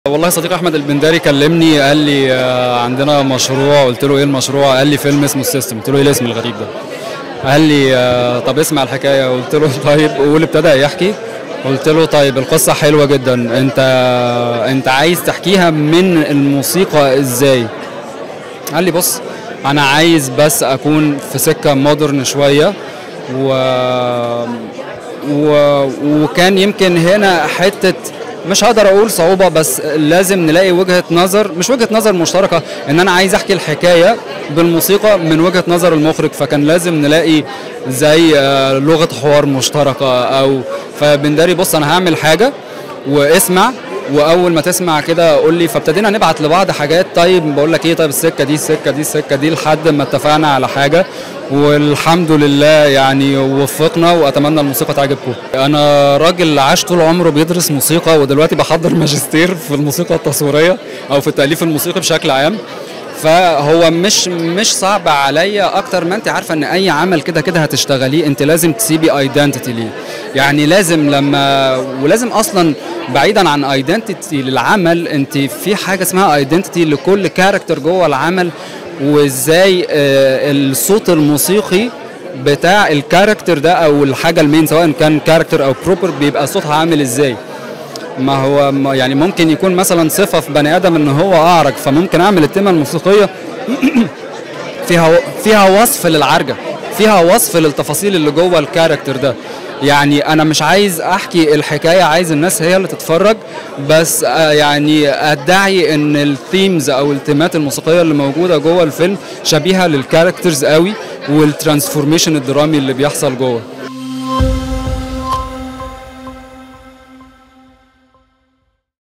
والله صديق احمد البنداري كلمني قال لي آه، عندنا مشروع قلت له ايه المشروع قال لي فيلم اسمه السيستم قلت له ايه الاسم الغريب ده قال لي آه، طب اسمع الحكايه قلت له طيب قول ابتدى يحكي قلت له طيب القصه حلوه جدا انت انت عايز تحكيها من الموسيقى ازاي قال لي بص انا عايز بس اكون في سكه مودرن شويه و... و... وكان يمكن هنا حته مش هقدر اقول صعوبه بس لازم نلاقي وجهه نظر مش وجهه نظر مشتركه ان انا عايز احكي الحكايه بالموسيقى من وجهه نظر المخرج فكان لازم نلاقي زي آه، لغه حوار مشتركه او فبنداري بص انا هعمل حاجه واسمع واول ما تسمع كده قول لي فابتدينا نبعت لبعض حاجات طيب بقول لك ايه طيب السكه دي السكه دي السكه دي لحد ما اتفقنا على حاجه والحمد لله يعني وفقنا واتمنى الموسيقى تعجبكم انا راجل عاش طول عمره بيدرس موسيقى ودلوقتي بحضر ماجستير في الموسيقى التصويريه او في التاليف الموسيقي بشكل عام فهو مش مش صعب عليا اكتر ما انت عارفه ان اي عمل كده كده هتشتغليه انت لازم تسيبي ايدنتيتي ليه يعني لازم لما ولازم اصلا بعيدا عن ايدنتيتي للعمل انت في حاجه اسمها ايدنتيتي لكل كاركتر جوه العمل وازاي آه، الصوت الموسيقي بتاع الكاركتر ده او الحاجه المين سواء كان كاركتر او بروبر بيبقى صوتها عامل ازاي ما هو ما- يعني ممكن يكون مثلا صفه في بني ادم ان هو اعرج فممكن اعمل التيمه الموسيقيه فيها فيها وصف للعرجه فيها وصف للتفاصيل اللي جوه الكاركتر ده يعني انا مش عايز احكي الحكايه عايز الناس هي اللي تتفرج بس آه، يعني ادعي ان الثيمز او التيمات الموسيقيه اللي موجوده جوه الفيلم شبيهه للكاركترز قوي والترانسفورميشن الدرامي اللي بيحصل جوه